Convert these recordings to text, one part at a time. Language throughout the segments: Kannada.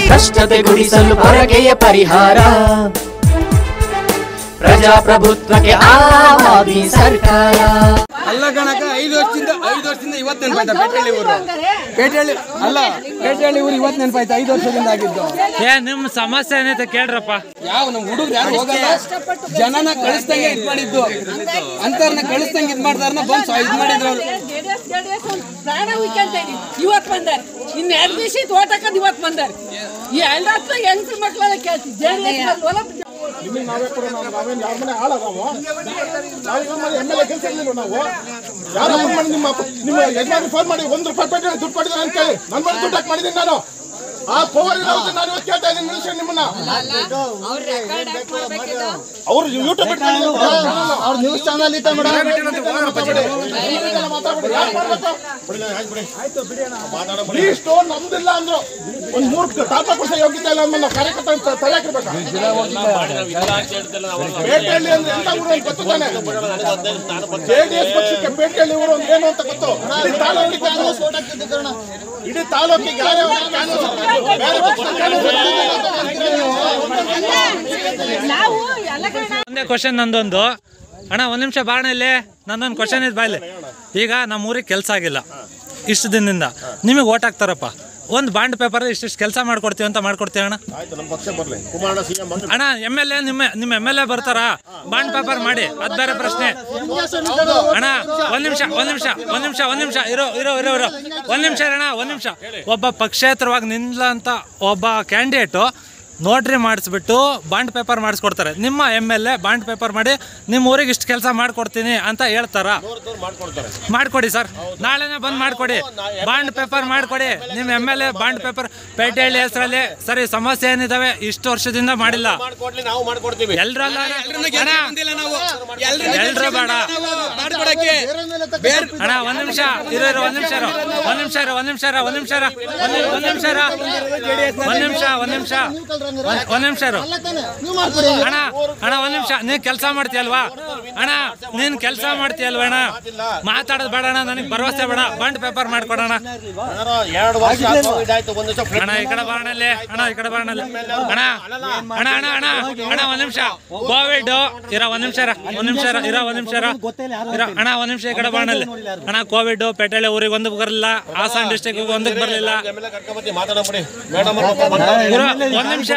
ಭ್ರಷ್ಟತೆ ಗುಡಿಸಲು ಪೊರಕೆಯ ಪರಿಹಾರ ಪ್ರಜಾಪ್ರಭುತ್ವಕ್ಕೆ ಆವಾದಿ ಸರ್ಕಾರ ಅಲ್ಲ ಕಣಕ ಐದು ವರ್ಷದಿಂದ ಐದು ವರ್ಷದಿಂದ ಇವತ್ತು ನೆನಪಾಯ್ತಾ ಪೇಟೆಹಳ್ಳಿ ಊರು ಪೇಟೆಹಳ್ಳಿ ಅಲ್ಲ ಪೇಟೆಹಳ್ಳಿ ಊರು ಇವತ್ತು ನೆನಪಾಯ್ತಾ ಐದು ವರ್ಷದಿಂದ ಆಗಿದ್ದು ಏ ನಿಮ್ ಸಮಸ್ಯೆ ಏನೈತೆ ಕೇಳ್ರಪ್ಪ ಯಾವ ನಮ್ಮ ಹುಡುಗರು ಯಾರು ಹೋಗಲ್ಲ ಜನನ ಕಳಿಸ್ದಂಗೆ ಇದ್ ಮಾಡಿದ್ದು ಅಂತರ್ನ ಕಳಿಸ್ದಂಗೆ ಇದ್ ಮಾಡ್ದಾರನ ಬಂದು ಇದ್ ಮಾಡಿದ್ರು ಅವ್ರು ಜೆಡಿಎಸ್ ಜೆಡಿಎಸ್ ಪ್ರಾಣ ಉಯ್ಕೊಂತ ಇದೀವಿ ಇವತ್ತು ಬಂದಾರ ಇನ್ನು ಎರಡು ದಿವಸ ಇದ್ದು ಓಟ್ ಹಾಕೋದು ಇವತ್ತು ಬಂದಾರ ಈ ಎರಡು ಹತ್ತು ಹೆಂಗಸ್ರ ಮಕ್ಕಳೆಲ್ಲ ಕೇಳ್ತೀವಿ ಜೆಡಿಎಸ್ ಹೊಲ ನಿಮಗೆ ನಾವೇ ಕೂಡ ನಾವು ನಾವೇನು ಯಾರ ಮನೆ ಹಾಳ ನಾವು ನಾವೀಗ ಮಾಡಿ ಎಮ್ ಎಲ್ ಎ ಕೆಲಸ ಇರಲಿಲ್ಲ ನಾವು ಯಾರ ಫೋನ್ ಮಾಡಿ ನಿಮ್ಮ ಅಪ್ಪ- ನಿಮ್ಮ ಯಜಮಾನಿ ಫೋನ್ ಮಾಡಿ ಒಂದು ರೂಪಾಯಿ ಪೇಟೆ ದುಡ್ಡು ಪಡೆದ್ರೆ ಅಂತ ಕೇಳಿ ನನ್ನ ಮನೆ ದುಡ್ಡು ಹಾಕಿ ಮಾಡಿದ್ದೀನಿ ನಾನು ಆ ಪವರ್ ಇರೋದು ನಾನು ಇವತ್ತು ಕೇಳ್ತಾ ಇದ್ದೀನಿ ನಿಲ್ಸಿ ನಿಮ್ಮನ್ನ ಅವ್ರು ಯೂಟ್ಯೂಬ್ ಅವ್ರ ನ್ಯೂಸ್ ಚಾನಲ್ ಇತ್ತ ಇಷ್ಟು ನಮ್ದಿಲ್ಲ ಅಂದ್ರು ಒಂದ್ ಮೂರ್ ಟಾಟಾ ಕೊಡ್ಸ ಯೋಗ್ಯತೆ ಇಲ್ಲ ನಮ್ಮ ಕಾರ್ಯಕರ್ತ ತಲೆ ಹಾಕಿರ್ಬೇಕಾ ಪೇಟೆಯಲ್ಲಿ ಅಂದ್ರೆ ಎಂತ ಊರು ಅಂತ ಗೊತ್ತು ತಾನೆ ಜೆಡಿಎಸ್ ಪಕ್ಷಕ್ಕೆ ಪೇಟೆಯಲ್ಲಿ ಊರು ಅಂದ್ರೆ ಏನು ಅಂತ ಗೊತ್ತು ಇಡೀ ತಾಲೂಕಿಗೆ ಯಾರು ಇಡೀ ತಾಲೂಕಿಗೆ ಯಾರು ಬೇರೆ ಪಕ್ಷಕ್ಕೆ ನಾವು ಎಲ್ಲ ಕಡೆ ಒಂದೇ ಕ್ವಶನ್ ನಂದೊಂದು ಅಣ್ಣ ಒಂದ್ ನಿಮಿಷ ಬಾಣ ಇಲ್ಲಿ ನಂದೊಂದು ಕ್ವಶನ್ ಇದೆ ಬಾಯ್ಲಿ ಈಗ ನಮ್ಮ ಊರಿಗೆ ಕೆಲಸ ಆಗಿಲ್ಲ ಇಷ್ಟು ದಿನದಿಂದ ನಿಮಗೆ ಓಟ್ ಹಾಕ್ತಾರಪ್ಪ ಒಂದು ಬಾಂಡ್ ಪೇಪರ್ ಇಷ್ಟಿಷ್ಟು ಕೆಲಸ ಮಾಡ್ಕೊಡ್ತೀವಿ ಅಂತ ಮಾಡ್ಕೊಡ್ತೀವಿ ಅಣ್ಣ ಆಯ್ತು ನಮ್ಮ ಪಕ್ಷ ಬರ್ಲಿ ಕುಮಾರಣ್ಣ ಸಿಎಂ ಬಂದು ಅಣ್ಣ ಎಮ್ ಎಲ್ ಎ ನಿಮ್ಮ ನಿಮ್ಮ ಎಮ್ ಎಲ್ ಎ ಬರ್ತಾರಾ ಬಾಂಡ್ ಪೇಪರ್ ಮಾಡಿ ಅದ್ ಬೇರೆ ಪ್ರಶ್ನೆ ಅಣ್ಣ ಒಂದ್ ನಿಮಿಷ ಒಂದ್ ನಿಮಿಷ ಒಂದ್ ನಿಮಿಷ ಒಂದ್ ನಿಮಿಷ ಇರೋ ಇರೋ ಇರೋ ಇರೋ ಒಂದ್ ನಿಮಿಷ ಅಣ್ಣ ಒಂದ್ ನಿಮಿಷ ಒಬ್ಬ ಪಕ್ಷೇತರವಾಗಿ ನಿಲ್ಲಂತ ಒಬ್ಬ ಕ್ಯಾಂಡಿಡೇಟು ನೋಟ್ರಿ ಮಾಡಿಸ್ಬಿಟ್ಟು ಬಾಂಡ್ ಪೇಪರ್ ಮಾಡಿಸ್ಕೊಡ್ತಾರೆ ನಿಮ್ಮ M L A bond paper ಮಾಡಿ ನಿಮ್ಮ ಊರಿಗೆ ಇಷ್ಟು ಕೆಲಸ ಮಾಡ್ಕೊಡ್ತೀನಿ ಅಂತ ಹೇಳ್ತಾರ ಮಾಡ್ಕೊಡಿ ಸರ್ ನಾಳೆನೇ ಬಂದು ಮಾಡ್ಕೊಡಿ ಬಾಂಡ್ ಪೇಪರ್ ಮಾಡ್ಕೊಡಿ ನಿಮ್ಮ M L A bond paper Petehalli ಹೆಸರಲ್ಲಿ ಸರಿ ಸಮಸ್ಯೆ ಏನಿದಾವೆ ಇಷ್ಟು ವರ್ಷದಿಂದ ಮಾಡಿಲ್ಲ ಮಾಡ್ಕೊಡ್ಲಿ ನಾವು ಮಾಡ್ಕೊಡ್ತೀವಿ ಎಲ್ರಲ್ಲ ಗೆಲ್ಸಕ್ ಬಂದಿಲ್ಲ ನಾವು ಎಲ್ರನ್ನ ಎಲ್ರು ಗೆಲ್ಸಕ್ ಬೇಡ. ಬಂದಿಲ್ಲ ನಾವು ಮಾಡ್ಕೊಡಕ್ಕೆ ಬೇರೆ ಅಣ್ಣ ಒಂದ್ ನಿಮಿಷ ಇರೋ ಇರೋ ಒಂದ್ ನಿಮಿಷ ಇರೋ ಒಂದ್ ನಿಮಿಷ ಇರೋ ಒಂದ್ ನಿಮಿಷ ಇರೋ ಒಂದ್ ನಿಮಿಷ ಇರೋ ಒಂದ್ ನಿ- ಒಂದ್ ನಿಮಿಷ ಇರೋ ಒಂದ್ ನಿಮಿಷ ಒಂದ್ ನಿಮಿಷ ಒಂದ್- ಒಂದ್ ನಿಮಿಷ ಇರೋ ಅಣ್ಣ ಅಣ್ಣ ಒಂದ್ ನಿಮಿಷ ನೀನ್ ಕೆಲಸ ಮಾಡ್ತೀಯಲ್ವಾ ಅಣ್ಣ ನೀನ್ ಕೆಲಸ ಮಾಡ್ತೀಯಲ್ವಾ ಅಣ್ಣ ಮಾತಾಡೋದು ಬೇಡ ಅಣ್ಣ ನನಗೆ ಭರವಸೆ ಬೇಡ ಬಾಂಡ್ ಪೇಪರ್ ಮಾಡ್ಕೊಡೋಣ ಎರಡು ವರ್ಷ ಆಯ್ತು, ಇದಾಯ್ತು ಒಂದ್ ದಿವಸ ಅಣ್ಣ ಈ ಕಡೆ ಬಾರಣಲ್ಲಿ ಅಣ್ಣ ಈ ಕಡೆ ಬಾರಣಲ್ಲಿ ಅಣ್ಣ ಅಣ್ಣ ಅಣ್ಣ ಅಣ್ಣ ಅಣ್ಣ ಒಂದ್ ನಿಮಿಷ ಕೋವಿಡ್ ಇರ ಒಂದ್ ನಿಮಿಷ ಇರ ಒಂದ್ ನಿಮಿಷ ಇರ ಇರ ಒಂದ್ ನಿಮಿಷ ಇರ ಇರ ಅಣ್ಣ ಒಂದ್ ನಿಮಿಷ ಈ ಕಡೆ ಬಾರಣಲ್ಲಿ ಅಣ್ಣ ಕೋವಿಡ್ ಪೇಟೆಳ್ಳಿ ಊರಿಗೆ ಒಂದಕ್ಕೆ ಬರಲಿಲ್ಲ ಹಾಸನ ಡಿಸ್ಟಿಕ್ ಒಂದಕ್ಕೆ ಬರಲಿಲ್ಲ ಎಮ್ ಎಲ್ ಎ ಕರ್ಕೊಂಬತ್ತಿ ಮಾತಾಡಬಿಡಿ ಮೇಡಮ್ ಇರೋ ಒಂದ್ ನಿಮಿಷ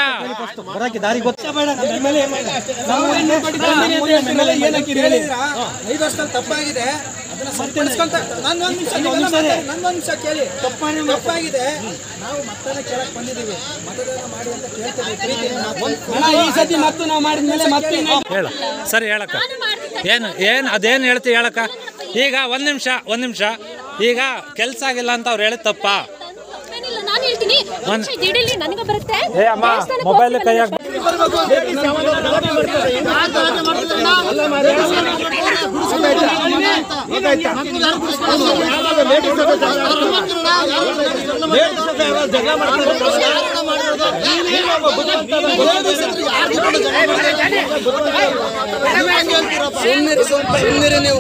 ಐದು ವರ್ಷದಲ್ಲಿ ತಪ್ಪಾಗಿದೆ ಅದನ್ನ ಸರಿಪಡಿಸ್ಕೊಂತ ನನ್ನ ಒಂದು ನಿಮಿಷ ನನ್ನ ಒಂದು ನಿಮಿಷ ಕೇಳಿ ತಪ್ಪಾಗಿ ತಪ್ಪಾಗಿದೆ ನಾವು ಮತದಾನ ಕೇಳಕ್ ಬಂದಿದ್ದೀವಿ ಮತದಾನ ಮಾಡಿ ಅಂತ ಕೇಳ್ತೀವಿ ಪ್ರೀತಿಯಿಂದ. ಈ ಸತಿ ಮತ್ತು ನಾವು ಮಾಡಿದ್ಮೇಲೆ ಮತ್ತೆ ಹೇಳ ಸರಿ ಹೇಳಕ್ಕ ಏನು ಏನು ಅದೇನು ಹೇಳ್ತಿ ಹೇಳಕ್ಕ ಈಗ ಒಂದ್ ನಿಮಿಷ ಒಂದ್ ನಿಮಿಷ ಈಗ ಕೆಲ್ಸ ಆಗಿಲ್ಲ ಅಂತ ಅವ್ರು ಹೇಳಿದ ತಪ್ಪಾ ತಪ್ಪೇನಿಲ್ಲ, ನಾನ್ ಹೇಳ್ತೀನಿ ಒಂದ್- ದಿಢೀರ್ಲಿ ನನಗೆ ಬರುತ್ತೆ ಏ ಅಮ್ಮ ದೇವಸ್ಥಾನಕ್ಕೆ ಮೊಬೈಲ್ ಹೋಗ್ತೀನಿ. ಕೈ ಹಾಕ್ ಸುಮ್ಮನೆ ಸುಮ್ಮನೆ ನೀವು